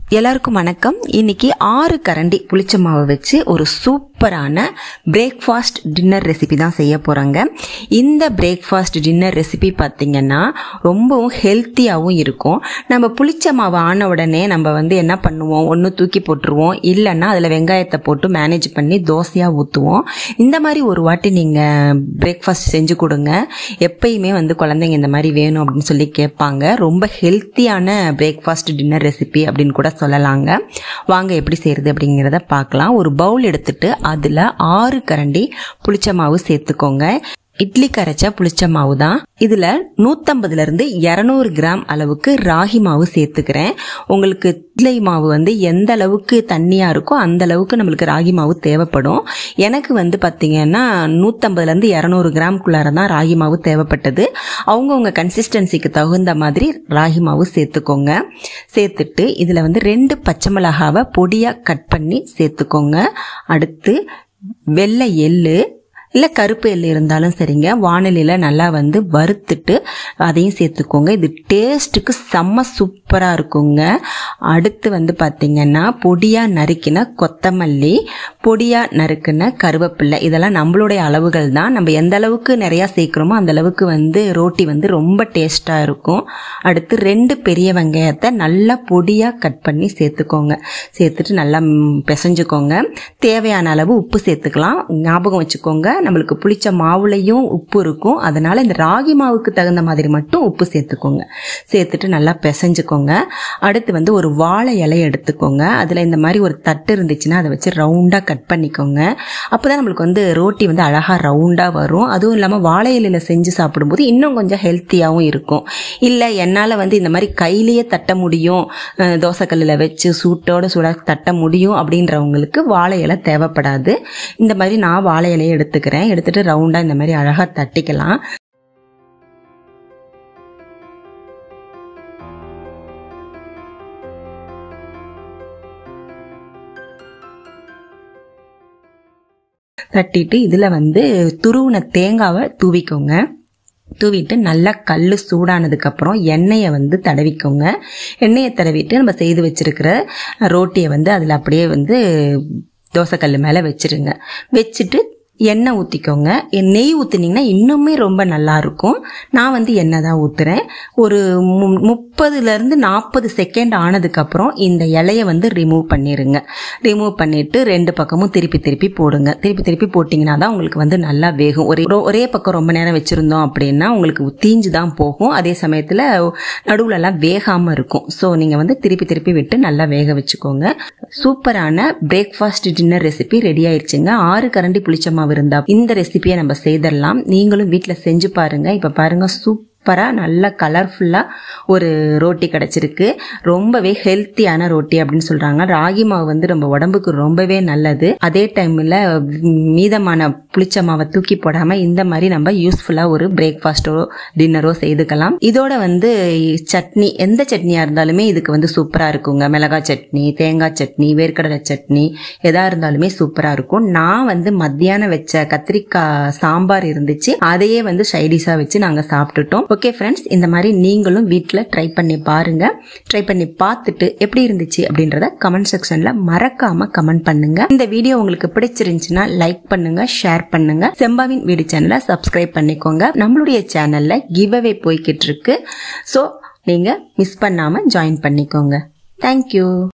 எல்லாருக்கும் வணக்கம் இன்னைக்கு ஆறு கரண்டி புளிச்ச மாவை வச்சு ஒரு சூப்பரான பிரேக்ஃபாஸ்ட் டின்னர் ரெசிபி தான் செய்ய போகிறாங்க இந்த பிரேக்ஃபாஸ்ட் டின்னர் ரெசிபி பார்த்தீங்கன்னா ரொம்பவும் ஹெல்த்தியாகவும் இருக்கும் நம்ம புளிச்ச மாவு ஆன உடனே நம்ம வந்து என்ன பண்ணுவோம் ஒன்று தூக்கி போட்டுருவோம் இல்லைன்னா அதில் வெங்காயத்தை போட்டு மேனேஜ் பண்ணி தோசையாக ஊற்றுவோம் இந்த மாதிரி ஒரு வாட்டி நீங்கள் பிரேக்ஃபாஸ்ட் செஞ்சு கொடுங்க எப்பயுமே வந்து குழந்தைங்க இந்த மாதிரி வேணும் அப்படின்னு சொல்லி கேட்பாங்க ரொம்ப ஹெல்த்தியான பிரேக்ஃபாஸ்ட் டின்னர் ரெசிபி அப்படின்னு கூட சொல்லலாங்க வாங்க எப்படி செய்கிறது அப்படிங்கிறத பார்க்கலாம் ஒரு பவுல் எடுத்துட்டு அதில் ஆறு கரண்டி புளிச்ச மாவு சேர்த்துக்கோங்க இட்லி கரைச்ச புளிச்ச மாவு தான் இதில் நூற்றம்பதுலேருந்து இரநூறு கிராம் அளவுக்கு ராகி மாவு சேர்த்துக்கிறேன் உங்களுக்கு இட்லி மாவு வந்து எந்த அளவுக்கு தண்ணியாக இருக்கோ அந்த அளவுக்கு நம்மளுக்கு ராகி மாவு தேவைப்படும் எனக்கு வந்து பார்த்திங்கன்னா நூற்றம்பதுலேருந்து இரநூறு கிராம்குள்ளார தான் ராகி மாவு தேவைப்பட்டது அவங்கவுங்க கன்சிஸ்டன்சிக்கு தகுந்த மாதிரி ராகி மாவு சேர்த்துக்கோங்க சேர்த்துட்டு இதில் வந்து ரெண்டு பச்சை மிளகாவை பொடியாக கட் பண்ணி சேர்த்துக்கோங்க அடுத்து வெள்ளை எள்ளு இல்லை கருப்பு எள்ளு இருந்தாலும் சரிங்க வானிலையில் நல்லா வந்து வறுத்துட்டு அதையும் சேர்த்துக்கோங்க இது டேஸ்ட்டுக்கு செம்ம சூப்பராக இருக்குங்க அடுத்து வந்து பார்த்திங்கன்னா பொடியாக நறுக்கின கொத்தமல்லி பொடியாக நறுக்கின கருவேப்பில்லை இதெல்லாம் நம்மளுடைய அளவுகள் தான் நம்ம எந்த அளவுக்கு நிறையா சேர்க்குறோமோ அந்த அளவுக்கு வந்து ரோட்டி வந்து ரொம்ப டேஸ்ட்டாக இருக்கும் அடுத்து ரெண்டு பெரிய வெங்காயத்தை நல்லா பொடியாக கட் பண்ணி சேர்த்துக்கோங்க சேர்த்துட்டு நல்லா பிசைஞ்சுக்கோங்க தேவையான அளவு உப்பு சேர்த்துக்கலாம் ஞாபகம் வச்சுக்கோங்க நம்மளுக்கு புளிச்ச மாவுலையும் உப்பு இருக்கும் அதனால இந்த ராகி மாவுக்கு தகுந்த மாதிரி மட்டும் உப்பு சேர்த்துக்கோங்க சேர்த்துட்டு நல்லா பிசைஞ்சுக்கோங்க அடுத்து வந்து ஒரு வாழை இலை எடுத்துக்கோங்க அதில் இந்த மாதிரி ஒரு தட்டு இருந்துச்சுன்னா அதை வச்சு ரவுண்டாக கட் பண்ணிக்கோங்க அப்போ தான் நம்மளுக்கு வந்து ரோட்டி வந்து அழகாக ரவுண்டாக வரும் அதுவும் இல்லாமல் வாழை இலையில் செஞ்சு சாப்பிடும்போது இன்னும் கொஞ்சம் ஹெல்த்தியாகவும் இருக்கும் இல்லை என்னால் வந்து இந்த மாதிரி கையிலேயே தட்ட முடியும் தோசைக்கல்லில் வச்சு சூட்டோட சூடாக தட்ட முடியும் அப்படின்றவங்களுக்கு வாழை இலை தேவைப்படாது இந்த மாதிரி நான் வாழை இலையை எடுத்துக்கிறேன் எடுத்துட்டு ரவுண்டாக இந்த மாதிரி அழகாக தட்டிக்கலாம் தட்டிட்டு இதில் வந்து துருவின தேங்காவை தூவிக்கோங்க தூவிட்டு நல்லா கல் சூடானதுக்கப்புறம் எண்ணெயை வந்து தடவிக்கோங்க எண்ணெயை தடவிட்டு நம்ம செய்து வச்சிருக்கிற ரோட்டியை வந்து அதில் அப்படியே வந்து தோசைக்கல் மேலே வச்சிருங்க வச்சுட்டு எண்ணெய் ஊற்றிக்கோங்க நெய் ஊற்றுனீங்கன்னா இன்னுமே ரொம்ப நல்லாயிருக்கும் நான் வந்து எண்ணெய் தான் ஊற்றுறேன் ஒரு மு முப்பதுலேருந்து நாற்பது செகண்ட் ஆனதுக்கப்புறம் இந்த இலையை வந்து ரிமூவ் பண்ணிடுங்க ரிமூவ் பண்ணிவிட்டு ரெண்டு பக்கமும் திருப்பி திருப்பி போடுங்க திருப்பி திருப்பி போட்டிங்கன்னா தான் உங்களுக்கு வந்து நல்லா வேகும் ஒரே ஒரே பக்கம் ரொம்ப நேரம் வச்சுருந்தோம் அப்படின்னா உங்களுக்கு தீஞ்சு தான் போகும் அதே சமயத்தில் நடுவுலலாம் வேகாமல் இருக்கும் ஸோ நீங்கள் வந்து திருப்பி திருப்பி விட்டு நல்லா வேக வச்சுக்கோங்க சூப்பரான பிரேக்ஃபாஸ்ட் டின்னர் ரெசிபி ரெடி ஆயிடுச்சுங்க ஆறு கரண்டி புளிச்ச மாவு இருந்தா இந்த ரெசிபியை நம்ம செய்திடலாம் நீங்களும் வீட்டில் செஞ்சு பாருங்க இப்போ பாருங்க சூப் சூப்பராக நல்ல கலர்ஃபுல்லாக ஒரு ரோட்டி கிடச்சிருக்கு ரொம்பவே ஹெல்த்தியான ரோட்டி அப்படின்னு சொல்கிறாங்க ராகி மாவு வந்து நம்ம உடம்புக்கு ரொம்பவே நல்லது அதே டைமில் மீதமான புளிச்ச மாவை தூக்கி போடாமல் இந்த மாதிரி நம்ம யூஸ்ஃபுல்லாக ஒரு பிரேக்ஃபாஸ்ட்டோ டின்னரோ செய்துக்கலாம் இதோட வந்து சட்னி எந்த சட்னியாக இருந்தாலுமே இதுக்கு வந்து சூப்பராக இருக்குங்க மிளகாய் சட்னி தேங்காய் சட்னி வேர்க்கடலை சட்னி எதா இருந்தாலுமே சூப்பராக இருக்கும் நான் வந்து மத்தியானம் வச்ச கத்திரிக்காய் சாம்பார் இருந்துச்சு அதையே வந்து சைடிஷாக வச்சு நாங்கள் சாப்பிட்டுட்டோம் ஓகே ஃப்ரெண்ட்ஸ் இந்த மாதிரி நீங்களும் வீட்டில் ட்ரை பண்ணி பாருங்க ட்ரை பண்ணி பார்த்துட்டு எப்படி இருந்துச்சு அப்படின்றத கமெண்ட் செக்ஷன்ல மறக்காம கமெண்ட் பண்ணுங்க இந்த வீடியோ உங்களுக்கு பிடிச்சிருந்துச்சுன்னா லைக் பண்ணுங்க ஷேர் பண்ணுங்க செம்பாவின் வீடு சேனலை சப்ஸ்கிரைப் பண்ணிக்கோங்க நம்மளுடைய சேனல்ல கிவ் அவே போய்கிட்டு இருக்கு ஸோ நீங்க மிஸ் பண்ணாம ஜாயின் பண்ணிக்கோங்க தேங்க்யூ